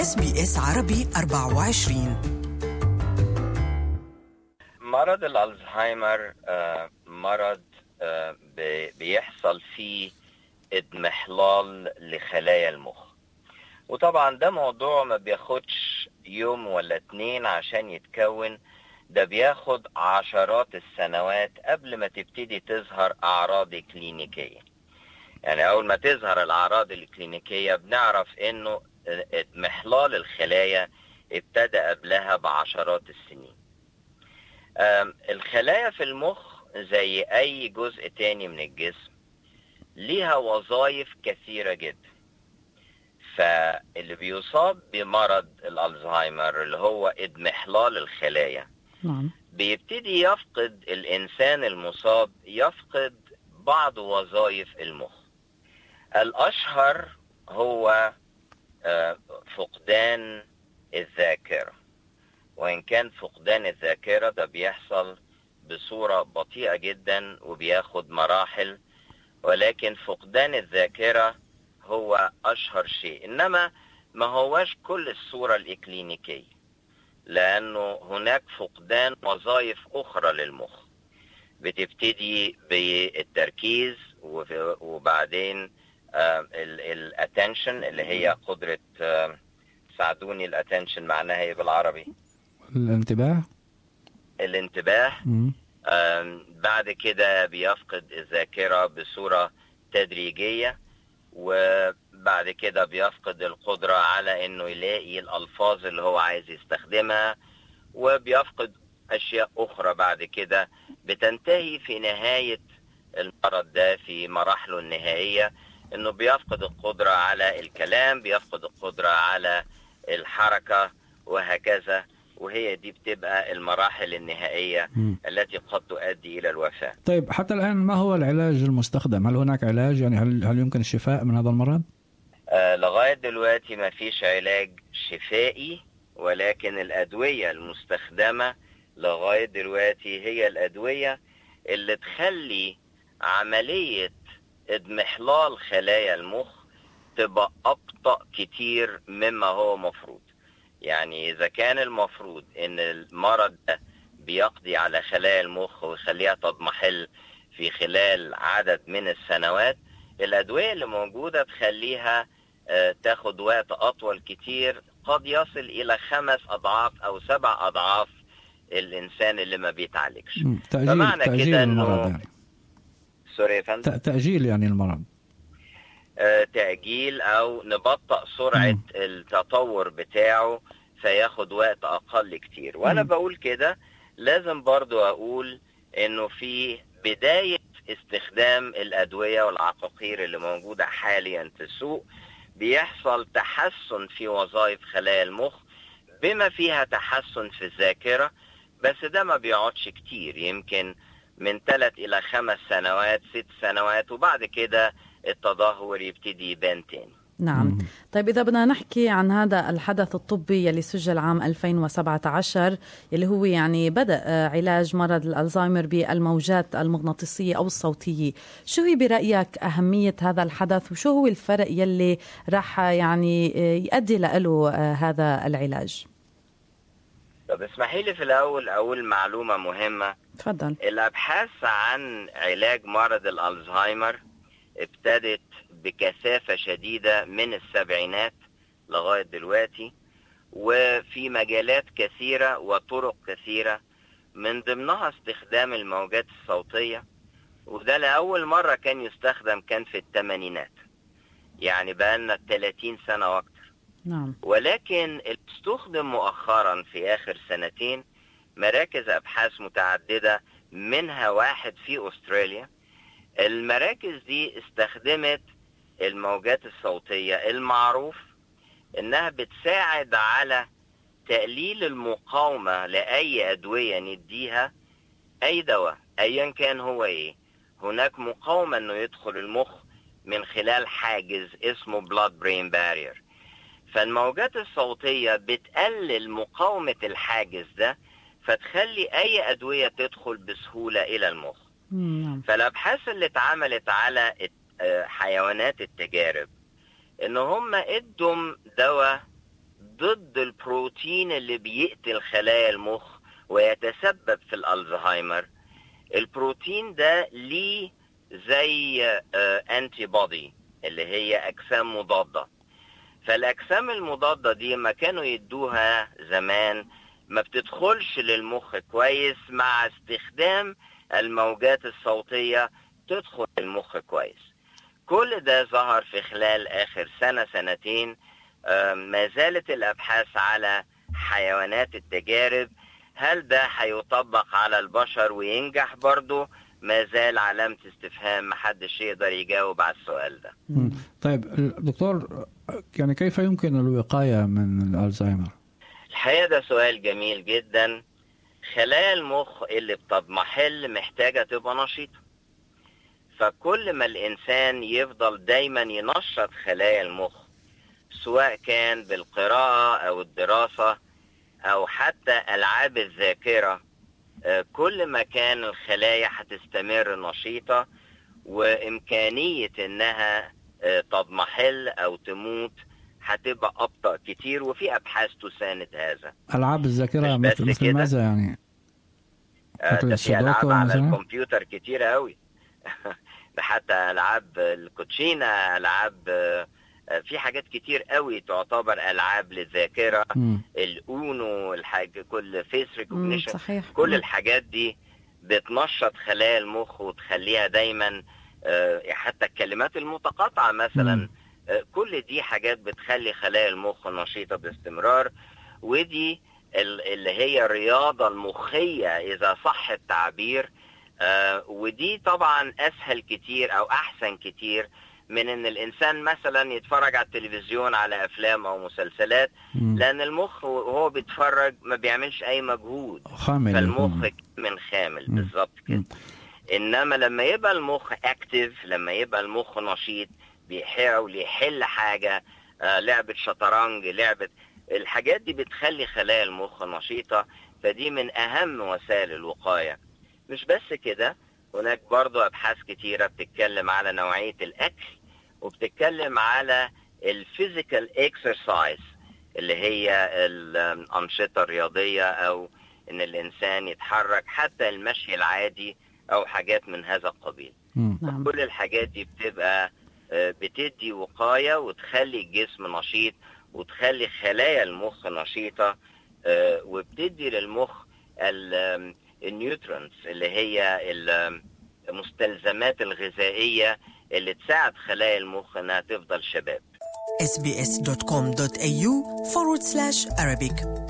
اس بي اس عربي 24 مرض الالزهايمر آه، مرض آه، بي- بيحصل فيه اضمحلال لخلايا المخ وطبعا ده موضوع ما بياخدش يوم ولا اتنين عشان يتكون ده بياخد عشرات السنوات قبل ما تبتدي تظهر اعراض كلينيكيه يعني اول ما تظهر الاعراض الكلينيكيه بنعرف انه اضمحلال الخلايا ابتدى قبلها بعشرات السنين آم، الخلايا في المخ زي اي جزء تاني من الجسم ليها وظائف كثيرة جدا فاللي بيصاب بمرض الالزهايمر اللي هو اضمحلال الخلايا نعم بيبتدي يفقد الانسان المصاب يفقد بعض وظائف المخ الاشهر هو آه، فقدان الذاكره وان كان فقدان الذاكره ده بيحصل بصوره بطيئه جدا وبياخد مراحل ولكن فقدان الذاكره هو اشهر شيء انما ما هوش كل الصوره الاكلينيكيه لانه هناك فقدان وظائف اخرى للمخ بتبتدي بالتركيز وف- وبعدين الاتنشن اللي هي قدره آه، ساعدوني الاتنشن معناها ايه بالعربي الانتباه الانتباه مم. آم، بعد كده بيفقد الذاكرة بصورة تدريجية وبعد كده بيفقد القدرة على انه يلاقي الالفاظ اللي هو عايز يستخدمها وبيفقد اشياء اخرى بعد كده بتنتهي في نهاية المرض ده في مراحله النهائية انه بيفقد القدرة على الكلام بيفقد القدرة على الحركة وهكذا وهي دي بتبقى المراحل النهائية مم. التي قد تؤدي إلى الوفاة طيب حتى الآن ما هو العلاج المستخدم هل هناك علاج يعني هل, هل يمكن الشفاء من هذا المرض آه لغاية دلوقتي ما فيش علاج شفائي ولكن الأدوية المستخدمة لغاية دلوقتي هي الأدوية اللي تخلي عملية اضمحلال خلايا المخ تبقى أبطأ كتير مما هو مفروض يعني إذا كان المفروض إن المرض ده بيقضي على خلايا المخ ويخليها تضمحل في خلال عدد من السنوات الأدوية اللي موجودة تخليها آه، تاخد وقت أطول كتير قد يصل إلى خمس أضعاف أو سبع أضعاف الإنسان اللي ما بيتعالجش مم. تأجيل فمعنى تأجيل كده المرض إنه- يعني سوري يا فندم ت- تأجيل يعني المرض آه، تأجيل أو نبطأ سرعة مم. التطور بتاعه فياخد وقت أقل كتير وأنا مم. بقول كده لازم برضو أقول إنه في بداية استخدام الأدوية والعقاقير اللي موجودة حاليا في السوق بيحصل تحسن في وظائف خلايا المخ بما فيها تحسن في الذاكرة بس ده ما بيقعدش كتير يمكن من ثلاث إلى خمس سنوات ست سنوات وبعد كده التدهور يبتدي يبان تاني مم. نعم طيب إذا بدنا نحكي عن هذا الحدث الطبي يلي سجل عام 2017 يلي هو يعني بدأ آه، علاج مرض الألزهايمر بالموجات المغناطيسية أو الصوتية شو هي برأيك أهمية هذا الحدث وشو هو الفرق يلي راح يعني آه، يؤدي له آه، هذا العلاج طب اسمحي لي في الأول أقول معلومة مهمة تفضل الأبحاث عن علاج مرض الألزهايمر ابتدت بكثافة شديدة من السبعينات لغاية دلوقتي وفي مجالات كثيرة وطرق كثيرة من ضمنها استخدام الموجات الصوتية وده لأول مرة كان يستخدم كان في الثمانينات يعني بقالنا 30 سنة وأكتر نعم ولكن استخدم مؤخرا في آخر سنتين مراكز أبحاث متعددة منها واحد في أستراليا المراكز دي استخدمت الموجات الصوتية المعروف إنها بتساعد على تقليل المقاومة لأي أدوية نديها أي دواء أيا كان هو إيه هناك مقاومة إنه يدخل المخ من خلال حاجز اسمه blood brain barrier فالموجات الصوتية بتقلل مقاومة الحاجز ده فتخلي أي أدوية تدخل بسهولة إلى المخ مم، نعم فالأبحاث اللي اتعملت على الت- آه، حيوانات التجارب إن هم ادوا دواء ضد البروتين اللي بيقتل خلايا المخ ويتسبب في الالزهايمر البروتين ده ليه زي انتي بودي اللي هي اجسام مضاده فالاجسام المضاده دي ما كانوا يدوها زمان ما بتدخلش للمخ كويس مع استخدام الموجات الصوتيه تدخل المخ كويس كل ده ظهر في خلال اخر سنه سنتين ما زالت الابحاث على حيوانات التجارب هل ده هيطبق على البشر وينجح برضه ما زال علامة استفهام محدش يقدر يجاوب على السؤال ده طيب دكتور يعني كيف يمكن الوقاية من الألزهايمر؟ الحقيقة ده سؤال جميل جدا خلايا المخ اللي بتضمحل محتاجة تبقى نشيطة فكل ما الإنسان يفضل دايما ينشط خلايا المخ سواء كان بالقراءة أو الدراسة أو حتى ألعاب الذاكرة كل ما كان الخلايا هتستمر نشيطة وإمكانية إنها تضمحل أو تموت هتبقى أبطأ كتير وفي أبحاث تساند هذا ألعاب الذاكرة مثل, مثل ماذا يعني؟ ده في ألعاب على الكمبيوتر كتير قوي ده حتى ألعاب الكوتشينة ألعاب في حاجات كتير قوي تعتبر العاب للذاكره الاونو الحاجه كل فيس ريكوجنيشن كل مم. الحاجات دي بتنشط خلايا المخ وتخليها دايما حتى الكلمات المتقاطعه مثلا مم. كل دي حاجات بتخلي خلايا المخ نشيطه باستمرار ودي اللي هي الرياضه المخيه اذا صح التعبير ودي طبعا اسهل كتير او احسن كتير من ان الانسان مثلا يتفرج على التلفزيون على افلام او مسلسلات مم. لان المخ وهو بيتفرج ما بيعملش اي مجهود خامل فالمخ من خامل بالظبط كده انما لما يبقى المخ اكتف لما يبقى المخ نشيط بيحاول يحل حاجه آه لعبه شطرنج لعبه الحاجات دي بتخلي خلايا المخ نشيطه فدي من اهم وسائل الوقايه مش بس كده هناك برضو أبحاث كتيرة بتتكلم على نوعية الأكل وبتتكلم على الفيزيكال اكسرسايز اللي هي الأنشطة الرياضية أو إن الإنسان يتحرك حتى المشي العادي أو حاجات من هذا القبيل نعم. كل الحاجات دي بتبقى بتدي وقاية وتخلي الجسم نشيط وتخلي خلايا المخ نشيطة وبتدي للمخ النيوترونز اللي هي المستلزمات الغذائية اللي تساعد خلايا المخ انها تفضل شباب sbs.com.au forward slash Arabic